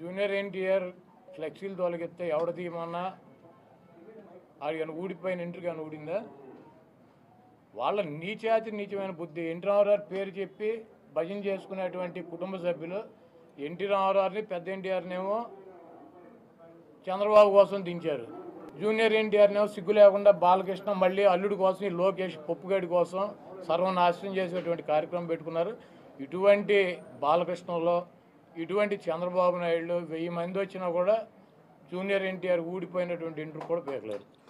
junior NTR ఫ్లెక్సీలు తొలగిస్తే ఎవడ తీయమన్నా ఆడి కానీ ఊడిపోయిన ఇంటర్ కానీ ఊడిందా వాళ్ళ నీచాతి నీచమైన బుద్ధి ఎన్టీ రామారావు పేరు చెప్పి భజన చేసుకునేటువంటి కుటుంబ సభ్యులు ఎన్టీ రామారావుని పెద్ద ఎన్టీఆర్నేమో చంద్రబాబు కోసం దించారు జూనియర్ ఎన్టీఆర్నేమో సిగ్గు లేకుండా బాలకృష్ణ మళ్ళీ అల్లుడి కోసం ఈ లోకేష్ పప్పుగడి కోసం సర్వనాశనం చేసేటువంటి కార్యక్రమం పెట్టుకున్నారు ఇటువంటి బాలకృష్ణలో ఇటువంటి చంద్రబాబు నాయుడు వెయ్యి మంది వచ్చినా కూడా జూనియర్ ఎన్టీఆర్ ఊడిపోయినటువంటి ఇంటర్ కూడా పీకలేరు